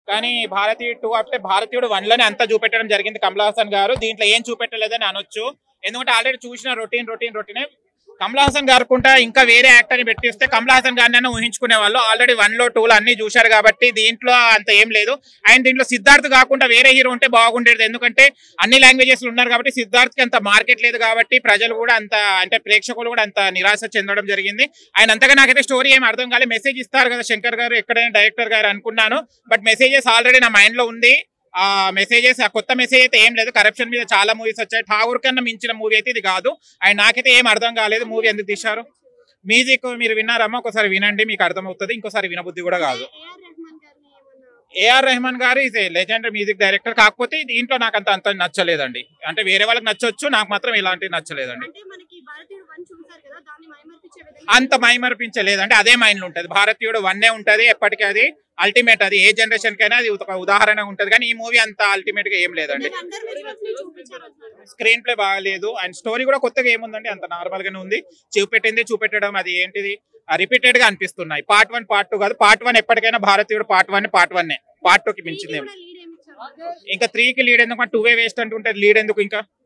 కానీ భారతీయ టూ అంటే భారతీయుడు వన్ లోనే అంతా చూపెట్టడం జరిగింది కమల్ హాసన్ గారు దీంట్లో ఏం చూపెట్టలేదని అనొచ్చు ఎందుకంటే ఆల్రెడీ చూసిన రొటీన్ రొటీన్ రొటీనే కమల్ హాసన్ గారు కుంటా ఇంకా వేరే యాక్టర్ ని పెట్టిస్తే కమల్ హాసన్ గారిని ఊహించుకునే వాళ్ళు ఆల్రెడీ వన్ లో టూ లో అన్ని చూశారు కాబట్టి దీంట్లో అంత ఏం లేదు అండ్ దీంట్లో సిద్ధార్థ్ కాకుండా వేరే హీరో ఉంటే బాగుండేది ఎందుకంటే అన్ని లాంగ్వేజెస్ ఉన్నారు కాబట్టి సిద్ధార్థ్ కి అంత మార్కెట్ లేదు కాబట్టి ప్రజలు కూడా అంత అంటే ప్రేక్షకులు కూడా అంత నిరాశ చెందడం జరిగింది ఆయన అంతగా నాకైతే స్టోరీ ఏం అర్థం కాలేదు మెసేజ్ ఇస్తారు కదా శంకర్ గారు ఎక్కడైనా డైరెక్టర్ గారు అనుకున్నాను బట్ మెసేజెస్ ఆల్రెడీ నా మైండ్ లో ఉంది ఆ మెసేజెస్ ఆ కొత్త మెసేజ్ అయితే ఏం లేదు కరప్షన్ మీద చాలా మూవీస్ వచ్చాయి ఠాగూర్ కన్నా మించిన మూవీ అయితే ఇది కాదు అండ్ నాకైతే ఏం అర్థం కాలేదు మూవీ ఎందుకు తీశారు మ్యూజిక్ మీరు విన్నారమ్మా ఒకసారి వినండి మీకు అర్థమవుతుంది ఇంకోసారి వినబుద్ధి కూడా కాదు ఏఆర్ రెహమాన్ గారిని ఏమన్నా ఏఆర్ రెహమాన్ గారు ఇస్ లెజెండరీ మ్యూజిక్ డైరెక్టర్ కాకపోతే దీంట్లో నాకు అంత అంత నచ్చలేదండి అంటే వేరే వాళ్ళకి నచ్చొచ్చు నాకు మాత్రం ఇలాంటివి నచ్చలేదండి అంటే మనకి భారతీయుడు వన్ చూసారు కదా దాన్ని మైమర్పించే విధంగా అంత మైమర్పించలేదు అంటే అదే మైండ్ ఉంటది భారతీయుడు వన్నే ఉంటది ఎప్పటికీ అది అల్టిమేట్ అది ఏ జనరేషన్ కైనా అది ఒక ఉదాహరణ ఉంటది కానీ ఈ మూవీ అంత అల్టిమేట్ గా ఏం లేదండి అంటే అందరు విజువల్స్ ని చూపించారు అంటున్నారు స్క్రీన్ ప్లే బాగాలేదు అండ్ స్టోరీ కూడా కొత్తగా ఏముందండి అంత నార్మల్ గానే ఉంది చూపెట్టింది చూపెట్టడం అది ఏంటిది రిపీటెడ్ గా అనిపిస్తున్నాయి పార్ట్ వన్ పార్ట్ టూ కాదు పార్ట్ వన్ ఎప్పటికైనా Bharateeyudu part one part one part two కి మించింది ఏం- కూడా లీడ్ ఏమి ఇచ్చారు ఇంకా త్రీ కి లీడ్ ఎందుకు టూ వే వేస్ట్ అంటుంటే లీడ్ ఎందుకు ఇంకా